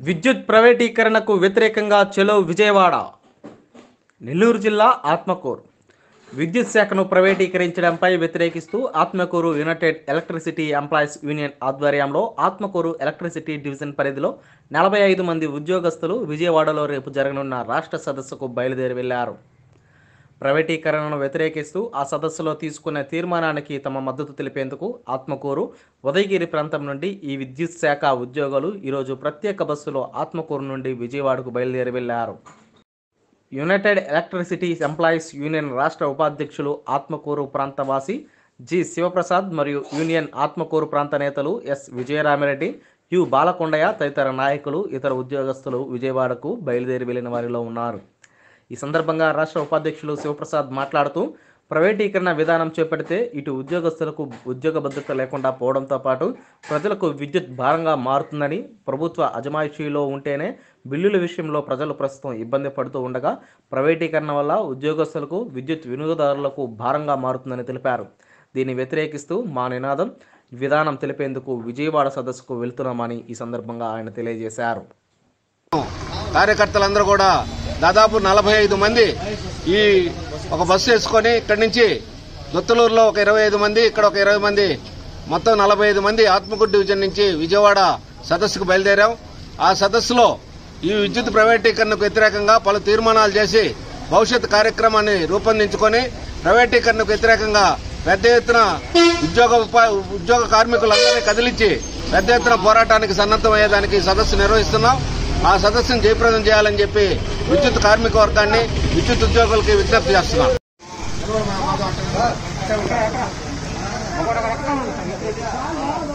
విద్యుత్ ప్రైవేటీకరణకు వ్యతిరేకంగా చెలో విజయవాడ నెల్లూరు జిల్లా ఆత్మకూరు విద్యుత్ శాఖను ప్రైవేటీకరించడంపై వ్యతిరేకిస్తూ Atmakur united electricity employees union ఆధ్వర్యంలో ఆత్మకూరు ఎలక్ట్రిసిటీ డివిజన్ పరిధిలో నలభై ఐదు మంది ఉద్యోగస్తులు విజయవాడలో రేపు జరగనున్న రాష్ట్ర సదస్సుకు బయలుదేరి వెళ్లారు ప్రైవేటీకరణను వ్యతిరేకిస్తూ ఆ సదస్సులో తీసుకున్న తీర్మానానికి తమ మద్దతు తెలిపేందుకు ఆత్మకూరు ఉదయగిరి ప్రాంతం నుండి ఈ విద్యుత్ శాఖ ఉద్యోగులు ఈరోజు ప్రత్యేక బస్సులో ఆత్మకూరు నుండి విజయవాడకు బయలుదేరి వెళ్లారు యునైటెడ్ ఎలక్ట్రిసిటీ ఎంప్లాయీస్ యూనియన్ రాష్ట్ర ఉపాధ్యక్షులు ఆత్మకూరు ప్రాంతవాసి జి శివప్రసాద్ మరియు యూనియన్ ఆత్మకూరు ప్రాంత నేతలు ఎస్ విజయరామిరెడ్డి యు బాలకొండయ్య తదితర నాయకులు ఇతర ఉద్యోగస్తులు విజయవాడకు బయలుదేరి వెళ్లిన వారిలో ఉన్నారు ఈ సందర్భంగా రాష్ట్ర ఉపాధ్యక్షులు శివప్రసాద్ మాట్లాడుతూ ప్రైవేటీకరణ విధానం చేపడితే ఇటు ఉద్యోగస్తులకు ఉద్యోగ భద్రత లేకుండా పోవడంతో పాటు ప్రజలకు విద్యుత్ భారంగా మారుతుందని ప్రభుత్వ అజమాయిషీలో ఉంటేనే బిల్లుల విషయంలో ప్రజలు ప్రస్తుతం ఇబ్బంది పడుతూ ఉండగా ప్రైవేటీకరణ వల్ల ఉద్యోగస్తులకు విద్యుత్ వినియోగదారులకు భారంగా మారుతుందని తెలిపారు దీన్ని వ్యతిరేకిస్తూ మా నినాదం విధానం తెలిపేందుకు విజయవాడ సదస్సుకు వెళ్తున్నామని ఈ సందర్భంగా ఆయన తెలియజేశారు కార్యకర్తలందరూ కూడా దాదాపు నలభై ఐదు మంది ఈ ఒక బస్సు వేసుకొని ఇక్కడి నుంచి దొత్తలూరులో ఒక ఇరవై ఐదు మంది ఇక్కడ ఒక ఇరవై మంది మొత్తం నలభై ఐదు మంది ఆత్మకూరు డివిజన్ నుంచి విజయవాడ సదస్సుకు బయలుదేరాం ఆ సదస్సులో ఈ విద్యుత్ ప్రైవేటీకరణకు వ్యతిరేకంగా పలు తీర్మానాలు చేసి భవిష్యత్ కార్యక్రమాన్ని రూపొందించుకొని ప్రైవేటీకరణకు వ్యతిరేకంగా పెద్ద ఎత్తున ఉద్యోగ ఉపా- ఉద్యోగ కార్మికులందరినీ కదిలించి పెద్ద ఎత్తున పోరాటానికి సన్నద్దమయ్యేదానికి ఈ సదస్సు నిర్వహిస్తున్నాం ఆ సదస్సును జయప్రదం చేయాలని చెప్పి విద్యుత్ కార్మిక వర్గాన్ని విద్యుత్ ఉద్యోగులకి విజ్ఞప్తి చేస్తున్నాం ¡Vamos!